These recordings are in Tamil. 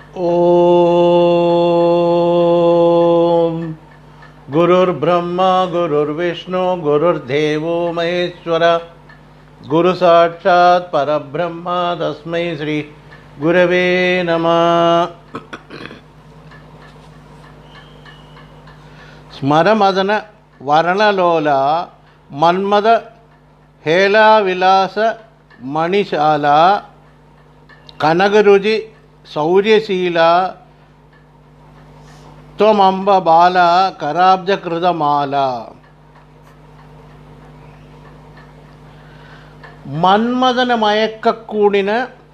ॐ गुरुर्ब्रह्मा गुरुर्विष्णु गुरुर्देवो महेश्वर गुरुसाक्षात् परब्रह्म तस्मै श्री गुरवे नमः ಸ್ಮರಮದನ ವರ್ಣಲೋಲ ಮನ್ಮದ ಹೇಲಾವಿಲಾಸ ಮಣಿಶಾಲ ಕನಗರುಜಿ ಶೌರ್ಯಶೀಲ ತ್ವಮಂಬ ಬಾಲ ಕರಾಬ್ಜಕೃತ ಮಾಲ மன்மதன மயக்கக்கூடின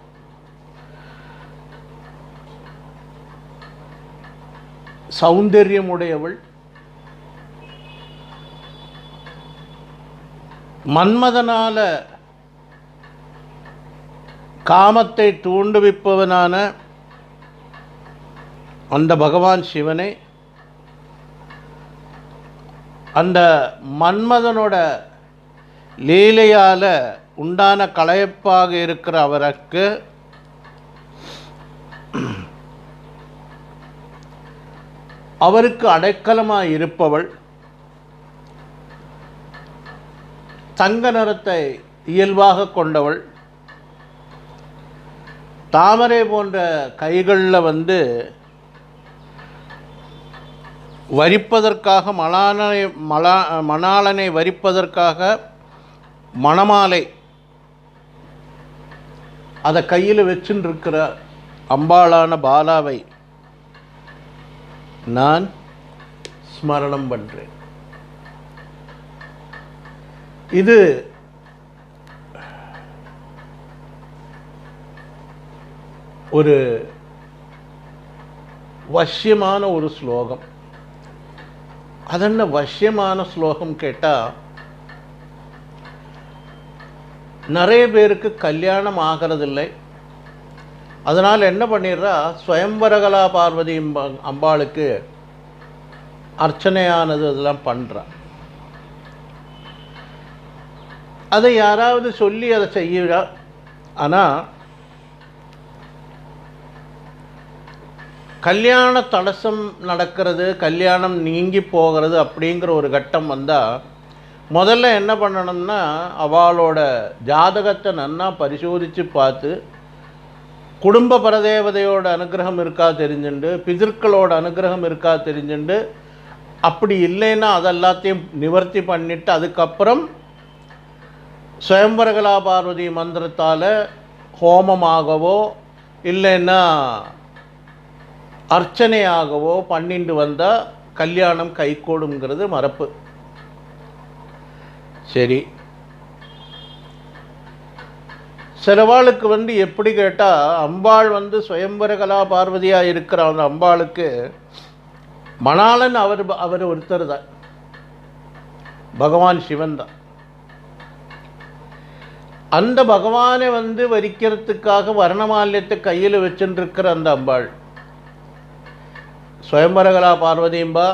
சௌந்தரியமுடையவள் மன்மதனால காமத்தை தூண்டுவிப்பவனான அந்த பகவான் சிவனை அந்த மன்மதனோட லீலையால் உண்டான களைப்பாக இருக்கிற அவருக்கு அவருக்கு அடைக்கலமாக இருப்பவள் தங்க நிறத்தை இயல்பாக கொண்டவள் தாமரை போன்ற கைகளில் வந்து வரிப்பதற்காக மலானை மலா மணாளனை வரிப்பதற்காக மணமாலை அதை கையில் வச்சுன்னு இருக்கிற அம்பாளான பாலாவை நான் ஸ்மரணம் பண்ணுறேன் இது ஒரு வசியமான ஒரு ஸ்லோகம் அதென்ன வசியமான ஸ்லோகம் கேட்டால் நிறைய பேருக்கு கல்யாணம் ஆகிறதில்லை அதனால் என்ன பண்ணிடுறா ஸ்வயம்பரகலா பார்வதி அம்பா- அம்பாளுக்கு அர்ச்சனையானது இதெல்லாம் பண்ணுறா அதை யாராவது சொல்லி அதை செய்யறா ஆனால் கல்யாண தடசம் நடக்கிறது கல்யாணம் நீங்கி போகிறது அப்படிங்கிற ஒரு கட்டம் வந்தால் முதல்ல என்ன பண்ணணும்னா அவளோட ஜாதகத்தை நன்னா பரிசோதித்து பார்த்து குடும்ப பரதேவதையோட அனுகிரகம் இருக்கா தெரிஞ்சுண்டு பிதர்களோட அனுகிரகம் இருக்கா தெரிஞ்சுண்டு அப்படி இல்லைன்னா அதெல்லாத்தையும் நிவர்த்தி பண்ணிட்டு அதுக்கப்புறம் சுயம்பரகலா பார்வதி மந்திரத்தால் ஹோமமாகவோ இல்லைன்னா அர்ச்சனையாகவோ பண்ணிட்டு வந்தால் கல்யாணம் கைகூடுங்கிறது மரப்பு சரி சிலவாளுக்கு வந்து எப்படி கேட்டால் அம்பாள் வந்து சுயம்பரகலா பார்வதியாக இருக்கிற அந்த அம்பாளுக்கு மணாளன் அவர் அவர் ஒருத்தர் தான் பகவான் சிவன் தான் அந்த பகவானை வந்து வரிக்கிறதுக்காக வர்ணமால்யத்தை கையில் வச்சுருக்கிற அந்த அம்பாள் சுயம்பரகலா பார்வதியும்பா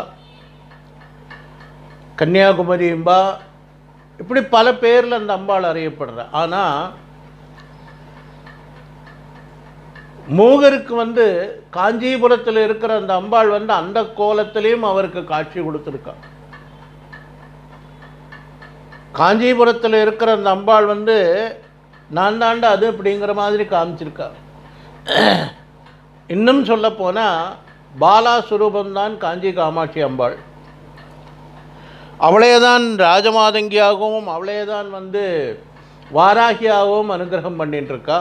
கன்னியாகுமரியும்பா இப்படி பல பேரில் அந்த அம்பாள் அறியப்படுற ஆனால் மூகருக்கு வந்து காஞ்சிபுரத்தில் இருக்கிற அந்த அம்பாள் வந்து அந்த கோலத்திலையும் அவருக்கு காட்சி கொடுத்துருக்கா காஞ்சிபுரத்தில் இருக்கிற அந்த அம்பாள் வந்து நான் தாண்டா அது அப்படிங்கிற மாதிரி காமிச்சிருக்கா இன்னும் சொல்ல போனால் பாலா சுரூபம்தான் காஞ்சி காமாட்சி அம்பாள் அவளே தான் ராஜமாதங்கியாகவும் அவளே தான் வந்து வாராகியாகவும் அனுகிரகம் பண்ணிட்டு இருக்கா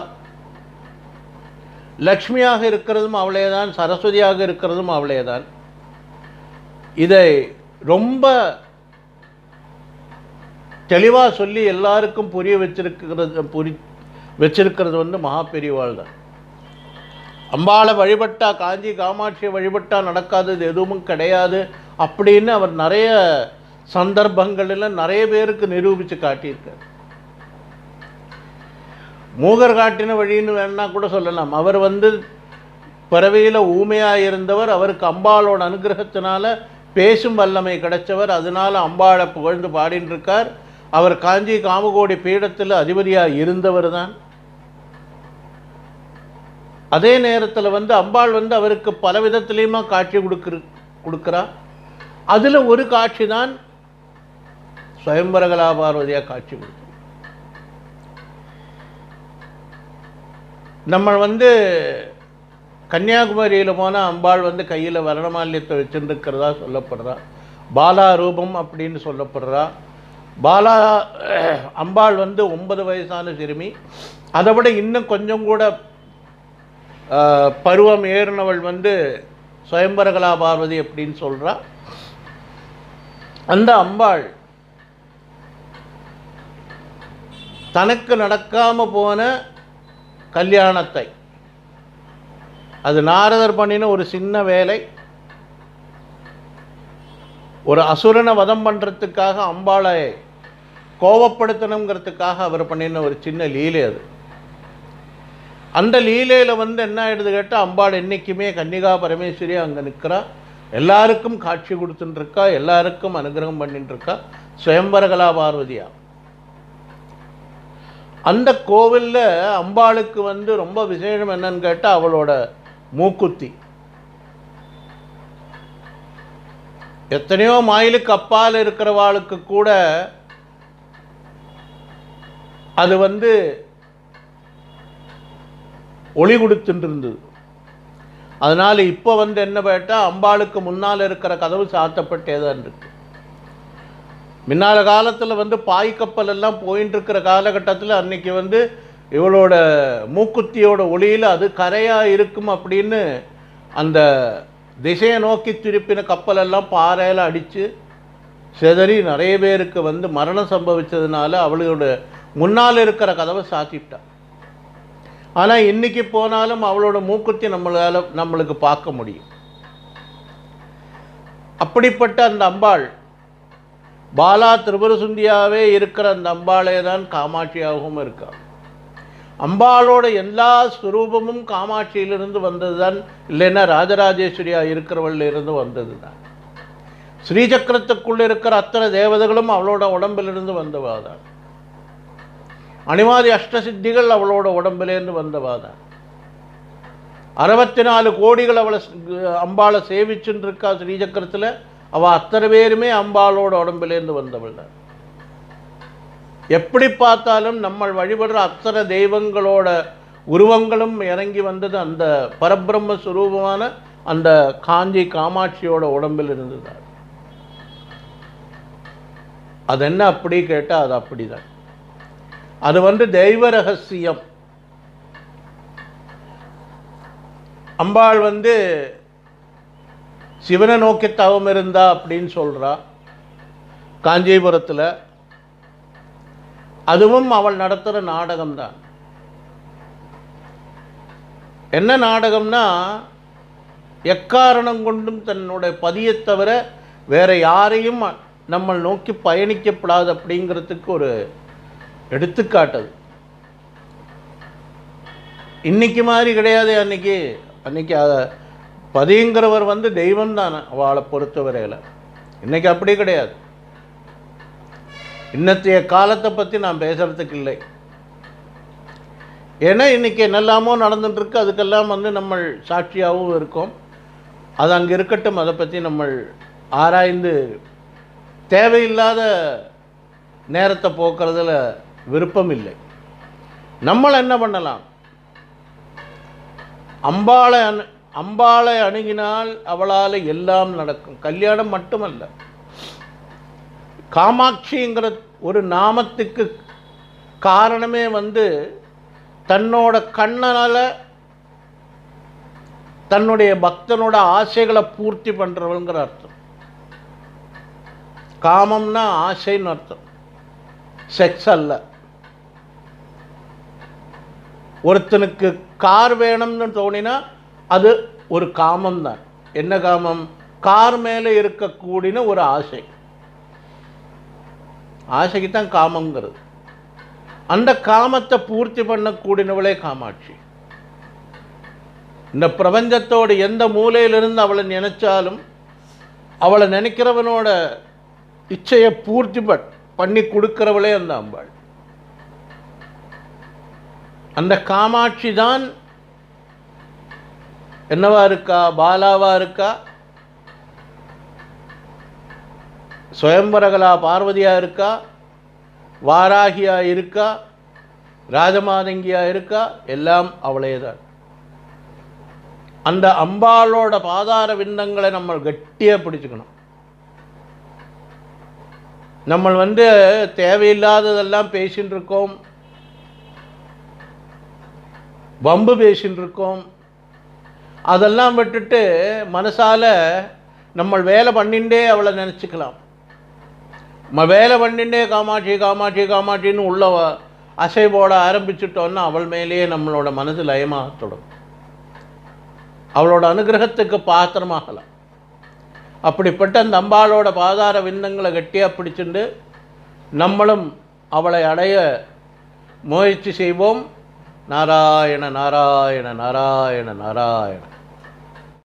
லக்ஷ்மியாக இருக்கிறதும் அவளே தான் சரஸ்வதியாக இருக்கிறதும் அவளே தான் இதை ரொம்ப தெளிவாக சொல்லி எல்லாருக்கும் புரிய வச்சிருக்கிறது புரி வச்சிருக்கிறது வந்து மகா பெரியவாள் தான் அம்பாளை வழிபட்டா காஞ்சி காமாட்சியை வழிபட்டா நடக்காதது எதுவும் கிடையாது அப்படின்னு அவர் நிறைய சந்தர்ப்பங்களில் நிறைய பேருக்கு நிரூபித்து காட்டியிருக்கார் மூகர் காட்டின வழின்னு வேணா கூட சொல்லலாம் அவர் வந்து பிறவியில் ஊமையாக இருந்தவர் அவருக்கு அம்பாளோட அனுகிரகத்தினால பேசும் வல்லமை கிடைச்சவர் அதனால அம்பாளை புகழ்ந்து பாடின்னு இருக்கார் அவர் காஞ்சி காமகோடி பீடத்தில் அதிபதியாக இருந்தவர் தான் அதே நேரத்தில் வந்து அம்பாள் வந்து அவருக்கு பல விதத்துலேயுமா காட்சி கொடுக்குற கொடுக்குறா அதில் ஒரு காட்சி தான் சுயம்பரகலா பார்வதியாக காட்சி கொடுக்கும் நம்ம வந்து கன்னியாகுமரியில் போனால் அம்பாள் வந்து கையில் வரணமால்யத்தை வச்சுருக்கிறதா சொல்லப்படுறா பாலா ரூபம் அப்படின்னு சொல்லப்படுறா பாலா அம்பாள் வந்து ஒன்பது வயசான சிறுமி அதை விட இன்னும் கொஞ்சம் கூட ஆஹ், பருவம் ஏறினவள் வந்து சுயம்பரகலா பார்வதி அப்படின்னு சொல்கிறா அந்த அம்பாள் தனக்கு நடக்காம போன கல்யாணத்தை அது நாரதர் பண்ணின ஒரு சின்ன வேலை ஒரு அசுரனை வதம் பண்ணுறதுக்காக அம்பாளை கோவப்படுத்தணுங்கிறதுக்காக அவர் பண்ணின ஒரு சின்ன லீலை அது அந்த லீலையில் வந்து என்ன ஆயிடுது கேட்டால் அம்பாள் என்றைக்குமே கன்னிகா பரமேஸ்வரி அங்கே நிற்கிறா எல்லாருக்கும் காட்சி கொடுத்துட்டு இருக்கா எல்லாருக்கும் அனுகிரகம் பண்ணிட்டு இருக்கா சுயம்பரகலா பார்வதியா அந்த கோவிலில் அம்பாளுக்கு வந்து ரொம்ப விசேஷம் என்னன்னு கேட்டால் அவளோட மூக்குத்தி எத்தனையோ மைலுக்கு அப்பால் இருக்கிறவாளுக்கு கூட அது வந்து ஒளி கொடுத்துட்டு இருந்தது அதனால் இப்போ வந்து என்ன கேட்டால் அம்பாளுக்கு முன்னால் இருக்கிற கதவு சாத்தப்பட்டே தான் இருக்கு முன்னால காலத்தில் வந்து பாய் கப்பல் எல்லாம் போயின்னு இருக்கிற காலகட்டத்தில் அன்னைக்கு வந்து இவளோட மூக்குத்தியோட ஒளியில் அது கரையாக இருக்கும் அப்படின்னு அந்த திசையை நோக்கி திருப்பின கப்பலெல்லாம் பாறையில் அடித்து செதறி நிறைய பேருக்கு வந்து மரணம் சம்பவிச்சதுனால அவளோட முன்னால் இருக்கிற கதவை சாத்திட்டா ஆனால் இன்னைக்கு போனாலும் அவளோட மூக்குத்தி நம்மளால் நம்மளுக்கு பார்க்க முடியும் அப்படிப்பட்ட அந்த அம்பாள் பாலா திரிபுர சுந்தியாவே இருக்கிற அந்த அம்பாளே தான் காமாட்சியாகவும் இருக்கா அம்பாளோட எல்லா ஸ்வரூபமும் காமாட்சியிலிருந்து வந்தது தான் இல்லைன்னா ராஜராஜேஸ்வரியா இருக்கிறவள்ல இருந்து வந்தது தான் ஸ்ரீசக்கரத்துக்குள்ள இருக்கிற அத்தனை தேவதைகளும் அவளோட உடம்பிலிருந்து வந்தவா தான் அனிமாதி அஷ்டசித்திகள் அவளோட உடம்பிலேருந்து வந்தவா தான் அறுபத்தி நாலு கோடிகள் அவளை ஸ்- அம்பாளை சேவிச்சுன்னு இருக்கா ஸ்ரீசக்கரத்தில் அவள் அத்தனை பேருமே அம்பாளோட உடம்பிலேருந்து வந்தவள் தான் எப்படி பார்த்தாலும் நம்ம வழிபடுற அத்தனை தெய்வங்களோட உருவங்களும் இறங்கி வந்தது அந்த பரபிரம்ம சுரூபமான அந்த காஞ்சி காமாட்சியோட உடம்பில் இருந்துதான் அது என்ன அப்படி கேட்டால் அது அப்படிதான் அது வந்து தெய்வ ரகசியம் அம்பாள் வந்து சிவனை நோக்கி தவம் இருந்தா அப்படின்னு சொல்றா காஞ்சிபுரத்தில் அதுவும் அவள் நடத்துகிற நாடகம்தான் என்ன நாடகம்னா எக்காரணம் கொண்டும் தன்னுடைய பதியைத் தவிர வேற யாரையும் நம்ம நோக்கி பயணிக்கப்படாது அப்படிங்கிறதுக்கு ஒரு எடுத்துக்காட்டது இன்னைக்கு மாதிரி கிடையாது அன்னைக்கு அன்னைக்கு அ- பதிங்கிறவர் வந்து தெய்வம் தான் அவளை பொறுத்தவரையில் இன்னைக்கு அப்படி கிடையாது இன்னத்தைய காலத்தை பற்றி நான் பேசுறதுக்கு இல்லை ஏன்னா இன்னைக்கு என்னெல்லாமோ நடந்துட்டு இருக்கு அதுக்கெல்லாம் வந்து நம்ம சாட்சியாகவும் இருக்கோம் அது அங்கே இருக்கட்டும் அதை பற்றி நம்ம ஆராய்ந்து தேவையில்லாத நேரத்தை போக்குறதுல விருப்பம் இல்லை நம்மளை என்ன பண்ணலாம் அம்பாளை அணு அம்பாளை அணுகினால் அவளால் எல்லாம் நடக்கும் கல்யாணம் மட்டுமல்ல காமாட்சிங்கிற ஒரு நாமத்துக்கு காரணமே வந்து தன்னோட கண்ணனால் தன்னுடைய பக்தனோட ஆசைகளை பூர்த்தி பண்ணுறவங்கிற அர்த்தம் காமம்னா ஆசைன்னு அர்த்தம் செக்ஸ் அல்ல ஒருத்தனுக்கு கார் வேணும்னு தோணினா அது ஒரு காமம் தான் என்ன காமம் கார் மேலே இருக்கக்கூடின ஒரு ஆசை ஆசைக்கு தான் காமங்கிறது அந்த காமத்தை பூர்த்தி பண்ணக்கூடியவளே காமாட்சி இந்த பிரபஞ்சத்தோட எந்த மூலையிலிருந்து அவளை நினைச்சாலும் அவளை நினைக்கிறவனோட இச்சையை பூர்த்தி பண் பண்ணி கொடுக்கிறவளே அந்த அம்பாள் அந்த காமாட்சி தான் என்னவா இருக்கா பாலாவா இருக்கா சுயம்பரகலா பார்வதியா இருக்கா வாராகியா இருக்கா ராஜமாதங்கியா இருக்கா எல்லாம் அவளே தான் அந்த அம்பாளோட பாதார விந்தங்களை நம்ம கட்டியாக பிடிச்சுக்கணும் நம்ம வந்து தேவையில்லாததெல்லாம் பேசின்னு இருக்கோம் வம்பு பேசின்னு இருக்கோம் அதெல்லாம் விட்டுட்டு மனசால நம்ம வேலை பண்ணிண்டே அவளை நினச்சிக்கலாம் நம்ம வேலை பண்ணிண்டே காமாட்சி காமாட்சி காமாட்சின்னு உள்ள வ- அசை போட ஆரம்பிச்சிட்டோன்னா அவள் மேலேயே நம்மளோட மனது லயமாக தொடங்கும் அவளோட அனுகிரகத்துக்கு பாத்திரமாகலாம் அப்படிப்பட்ட அந்த அம்பாளோட பாதார விந்தங்களை கட்டியாக பிடிச்சிண்டு நம்மளும் அவளை அடைய முயற்சி செய்வோம் நாராயண நாராயண நாராயண நாராயண